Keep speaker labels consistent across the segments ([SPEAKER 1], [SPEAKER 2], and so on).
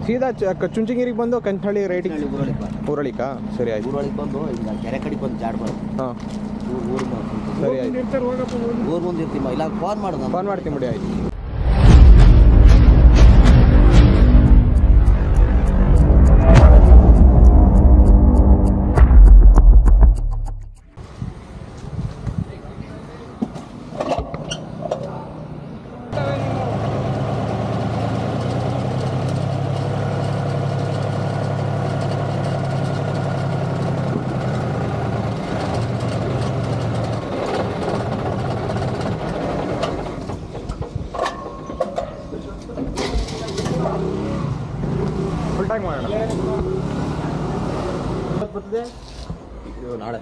[SPEAKER 1] ಸೀದಾ ಚ- ಕ- ಚುಂಚನಗಿರಿಗೆ ಬಂದು ಕಂಚನಹಳ್ಳಿ ರೈಟಿಂಗ್
[SPEAKER 2] ಹಳ್ಳಿ ಊರೊಳಗೆ ಬಾ
[SPEAKER 1] ಊರಳಿಕಾ ಸರಿ ಆಯ್ತು
[SPEAKER 2] ಊರೊಳಗೆ ಬಂದು ಈಗ ಕೆರೆ ಕಡೆಗೆ ಬಂದು ಜಾಡ್ ಬರೋದು
[SPEAKER 1] ಹಾಂ
[SPEAKER 2] ಊರು ಊರು
[SPEAKER 1] ಸರಿ ಆಯ್ತು
[SPEAKER 2] ಊರು ಮುಂದೆ ಇರ್ತೀವಿ ಇಲ್ಲ ಫೋನ್ ಮಾಡು ನಾನು
[SPEAKER 1] ಫೋನ್ ಮಾಡ್ತೀನಿ ಬಿಡಿ ಆಯ್ತು ಫುಲ್ ಟ್ಯಾಂಕ್ ಮಾಡೋಣ ಬರ್ತದೆ
[SPEAKER 2] ಇದು ನಾಳೆ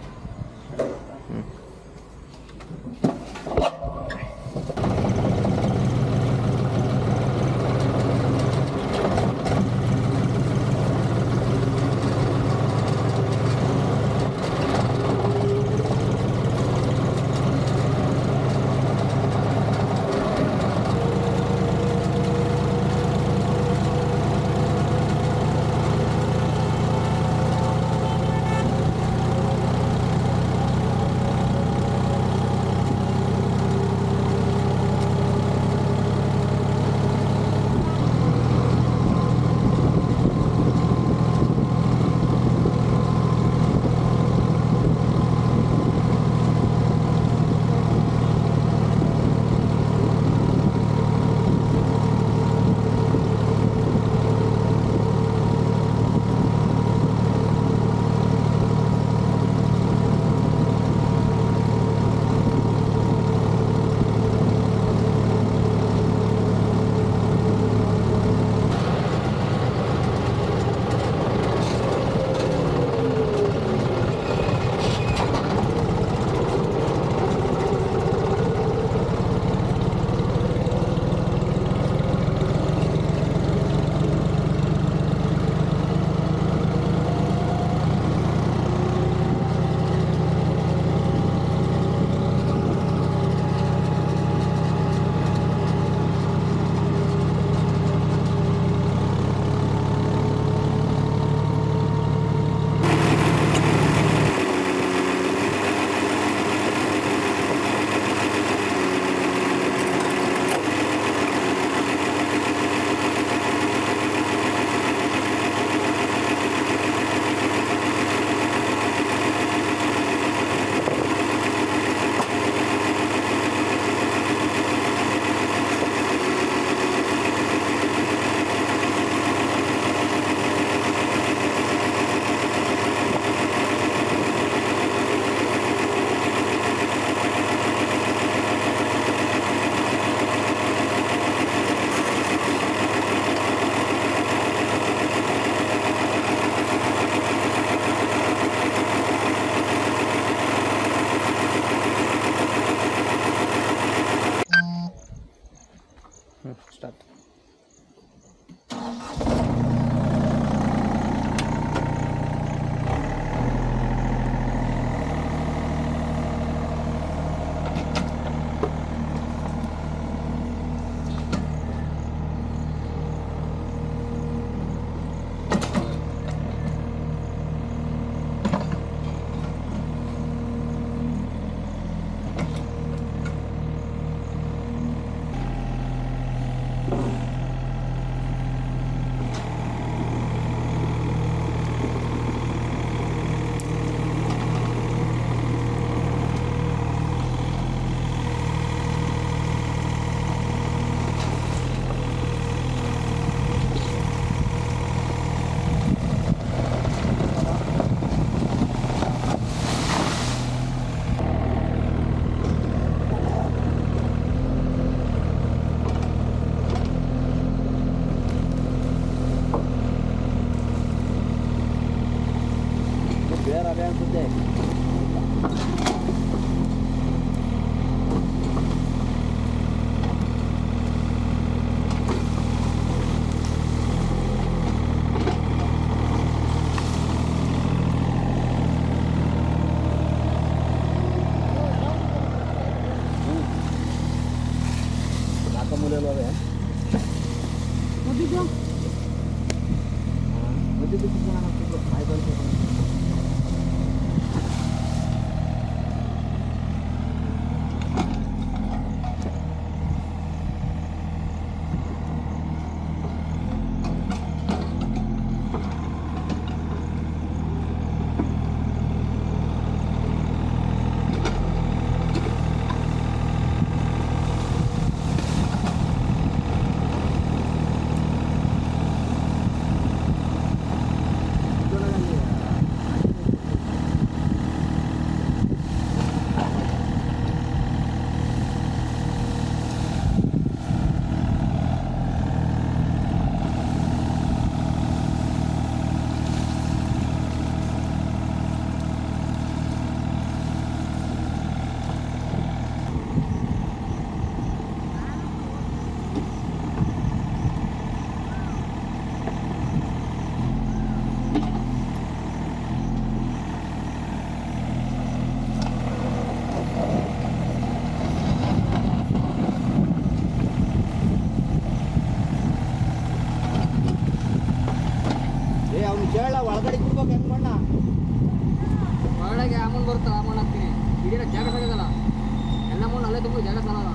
[SPEAKER 3] ಇಡೀ ಜಾಗ ಸಾಕಾಗಲ್ಲ ಎಲ್ಲ ಮೂರು ಅಲ್ಲೇ ತುಂಬ ಜಾಗ ಸಾಲಲ್ಲ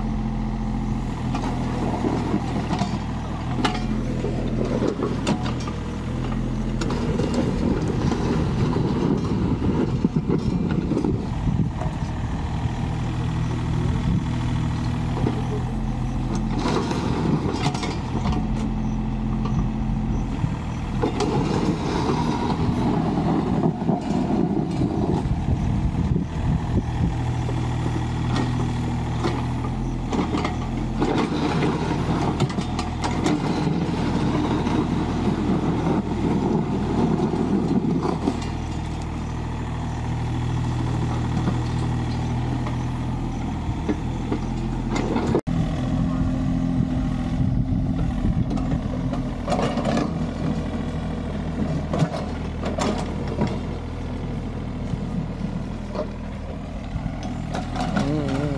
[SPEAKER 1] ಹ್ಞೂ ಹ್ಞೂ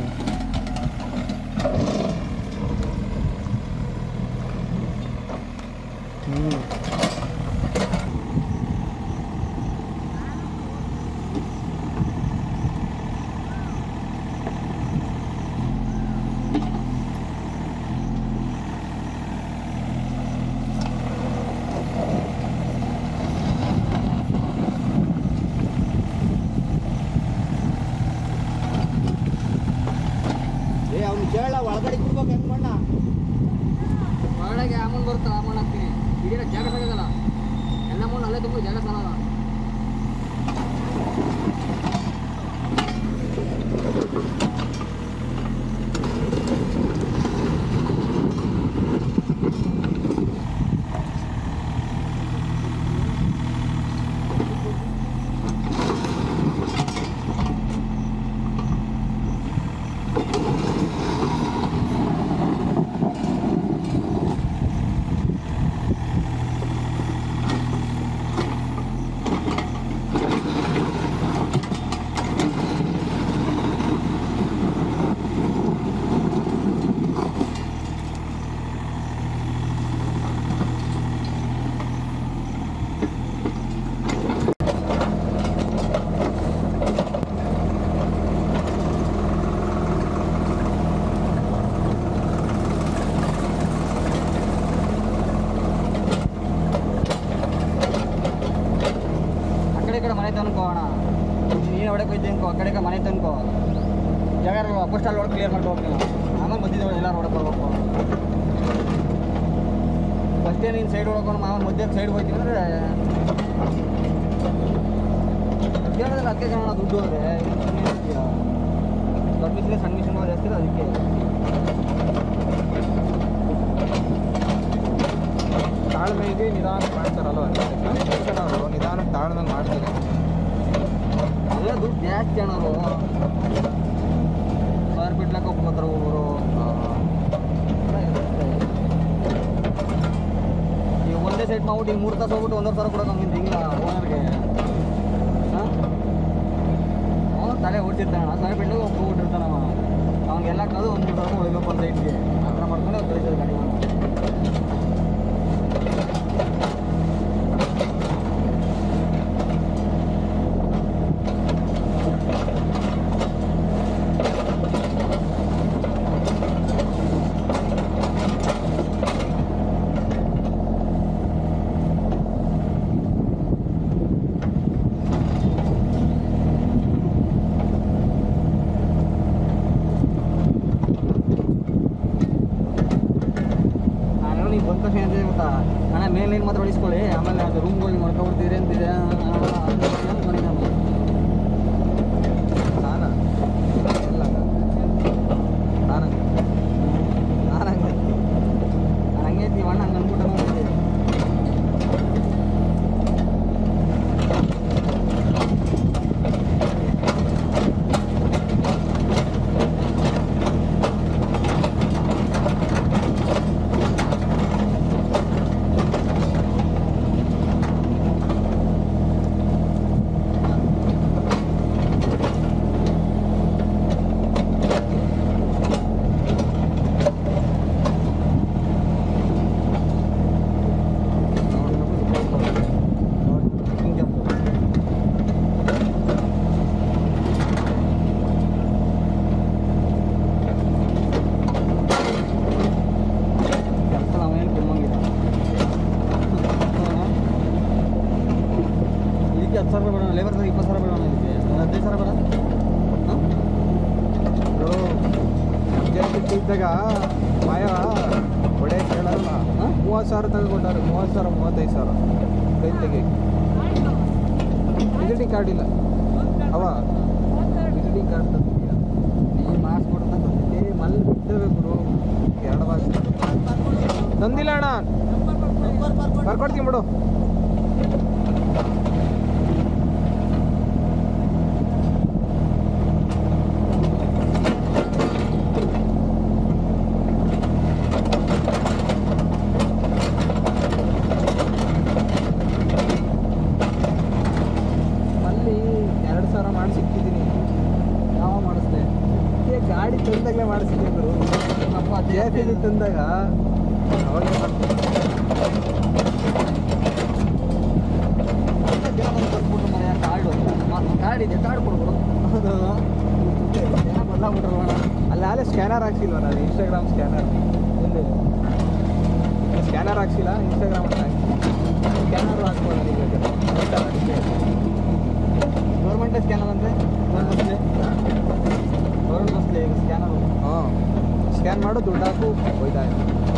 [SPEAKER 1] ಹ್ಞೂ
[SPEAKER 2] ಏ ಅವ್ನು ಕೇಳ ಒಳಗಡೆ ಬಿಡ್ಬೇಕು ಹೆಂಗ್ ಮಣ್ಣ
[SPEAKER 3] ಒಳಗೆ ಅಮೌಂಟ್ ಬರುತ್ತೆ ಆ ಮಣ್ಣು ಹಾಕ್ತೀನಿ ಇಡೀ ಜಾಗ ಸಾಕಾಗಲ್ಲ ಎಲ್ಲ ಮೂರು ಅಲ್ಲೇ ತುಂಬ ಜಾಗ ಸಾಲಲ್ಲ ಆ ಕಡೆ ಈ ಕಡೆ ಮನೆ ತನ್ಕೋ ಅಣ್ಣ ನೀನು ಹೊಡಕ್ಕೆ ಹೋಯ್ತು ಅನ್ಕೋ ಆ ಕಡೆ ಈ ಕಡೆ ಮನೆ ತನ್ಕೋ ಜಾಗ ಫಸ್ಟ್ ಅಲ್ಲಿ ಹೊಡೆದು ಕ್ಲಿಯರ್ ಮಾಡ್ಕೊ ಹೋಗ್ತೀನಿ ಆಮೇಲೆ ಮಧ್ಯದ ಎಲ್ಲರೂ ಹೊಡಕ್ಕೆ ಹೋಗ್ಬೇಕು ಫಸ್ಟೇ ನೀನು ಸೈಡ್ ಹೊಡ್ಕೊಂಡು ಮಾವನ ಮಧ್ಯ ಸೈಡ್ ಹೋಗ್ತೀನಿ ಅಂದರೆ ಕೇಳಿದ್ರೆ ಅದಕ್ಕೆ ಕಣ ದುಡ್ಡು ಹೋದ್ರೆ ದೊಡ್ಡ ಮಿಷಿನ್ ಸಣ್ಣ ಮಿಷಿನ್ ಜಾಸ್ತಿ ಇರೋದು ಅದಕ್ಕೆ
[SPEAKER 1] ತಾಳ್ಮೆಗೆ ನಿಧಾನ ಮಾಡ್ತಾರಲ್ವ ಅವರು ನಿಧಾನ ತಾಳ್ದಂಗೆ ಮಾಡ್ತಾರೆ
[SPEAKER 3] ಅದೇ ದುಡ್ಡು ಜಾಸ್ತಿ ಅಣ್ಣ ಅವರು ಸಾವಿರ ಬಿಡ್ಲಕ್ಕೆ ಒಪ್ಕೋತಾರೆ ಒಬ್ಬರು ಈಗ ಒಂದೇ ಸೈಟ್ ಮಾಡ್ಬಿಟ್ಟು ಈಗ ಮೂರು ತಾಸು ಹೋಗ್ಬಿಟ್ಟು ಒಂದೂವರೆ ಸಾವಿರ ಕೊಡೋಕೆ ಹಂಗಿಂದ ಹಿಂಗ ಓನರ್ಗೆ ಹಾಂ ಅವನು ತಲೆ ಓಡ್ತಿರ್ತಾನ ಸಾವಿರ ಬಿಡ್ಲಿಕ್ಕೆ ಒಪ್ಕೊಂಡ್ಬಿಟ್ಟಿರ್ತಾನವ ಅವ್ನಿಗೆಲ್ಲ ಕಳೆದು ಒಂದು ಮೂರು ಸಾವಿರ ಹೊಡಿಬೇಕು ಒಂದು ಸೈಟ್ಗೆ ಆ ಥರ ಮಾಡ್ಕೊಂಡು ಅವ್ರು ಕಳಿಸೋದು ಗಾಡಿ ನಾನು ನೀವು ಬಂದ ತಕ್ಷಣ ಏನ್ ಗೊತ್ತಾ ಅಣ್ಣ ಮೇಲೆ ಲೈನ್ ಮಾತ್ರ ಹೊಡಿಸ್ಕೊಳ್ಳಿ ಆಮೇಲೆ ಅದು ರೂಮ್ಗಳಿಗೆ ಮಾಡ್ಕೊಬಿಡ್ತೀರಿ ಅಂತಿದೆ ಮನೆ ನಾನು
[SPEAKER 1] ನಾನ ಇಲ್ಲ ನಾನು
[SPEAKER 3] ನಾನು ಹಂಗೆ ನಾನು ಹಂಗೆ ಇದ್ದೀವಿ ಅಣ್ಣ ಹಂಗೆ ಅಂದ್ಬಿಟ್ಟು ಹೋಗ್ಬಿಟ್ಟಿದೆ
[SPEAKER 1] ಗಾಡಿ ಇದ್ದಾಗ ಮಾಯ ಒಡೆ ಕೇಳಲ್ಲ
[SPEAKER 3] ಹಾ?
[SPEAKER 1] ಮೂವತ್ತು ಸಾವಿರ ತೆಗೆದುಕೊಂಡಾರೆ ಮೂವತ್ತು ಸಾವಿರ ಮೂವತ್ತೈದು ಸಾವಿರ ಕೈ ತೆಗಿ ವಿಸಿಟಿಂಗ್ ಕಾರ್ಡ್ ಇಲ್ಲ ಅವ ವಿಸಿಟಿಂಗ್ ಕಾರ್ಡ್ ತಂದಿದ್ಯಾ
[SPEAKER 3] ನೀ ಮಾಡಿಸ್ಕೊಡ್ತಾ
[SPEAKER 1] ಏ ಮಲ್ ಬಿಟ್ಟಿವೆ ಗುರು ಎರಡು ಬಾಸ್ ತಂದಿಲ್ಲ ಅಣ್ಣ ಬರ್ಕೊಡ್ತೀನಿ ಬಿಡು ಅಲ್ಲಿ ಎರಡು ಸಾವಿರ ಮಾಡಿ ಸಿಕ್ಕಿದ್ದೀನಿ
[SPEAKER 3] ಯಾವ ಮಾಡಿಸ್ದೆ
[SPEAKER 1] ಏ ಗಾಡಿ ತಂದಾಗಲೇ ಮಾಡಿಸಿದ್ದೆ ಗುರು
[SPEAKER 3] ಅಪ್ಪ
[SPEAKER 1] ಜೆ ಪಿ ಜಿ ತಂದಾಗ ಅವಾಗ
[SPEAKER 3] ಕಾರ್ಡು ಕಾರ್ಡ್ ಇದೆ ಕಾರ್ಡ್ ಕೊಡ್ಬಿಡು ಜನ ಬದಲಾಗ್ಬಿಟ್ರಲ್ಲ
[SPEAKER 1] ಅಲ್ಲಿ ಅಲ್ಲೇ ಸ್ಕ್ಯಾನರ್ ಹಾಕ್ಸಿಲ್ವ ನಾನು ಇನ್ಸ್ಟಾಗ್ರಾಮ್ ಸ್ಕ್ಯಾನರ್
[SPEAKER 3] ಎಲ್ಲಿ
[SPEAKER 1] ಸ್ಕ್ಯಾನರ್ ಹಾಕ್ಸಿಲ್ಲ ಇನ್ಸ್ಟಾಗ್ರಾಮ್ ಅಂತ ಹಾಕಿ ಸ್ಕ್ಯಾನರ್ ಹಾಕ್ಬೋದು ನನಗೆ ಬೇಕಾದ್ರೆ ಅದಕ್ಕೆ
[SPEAKER 3] ಗೌರ್ಮೆಂಟ್ ಸ್ಕ್ಯಾನರ್ ಅಂದ್ರೆ ಗೌರ್ಮೆಂಟ್ ಗೌರ್ಮೆಂಟ್ ಬಸ್ಲಿ ಈಗ ಸ್ಕ್ಯಾನರ್
[SPEAKER 1] ಹಾಂ ಸ್ಕ್ಯಾನ್ ಮಾಡು ದುಡ್ಡು ಹಾಕು ಹೋಯ್ತಾಯ್ತು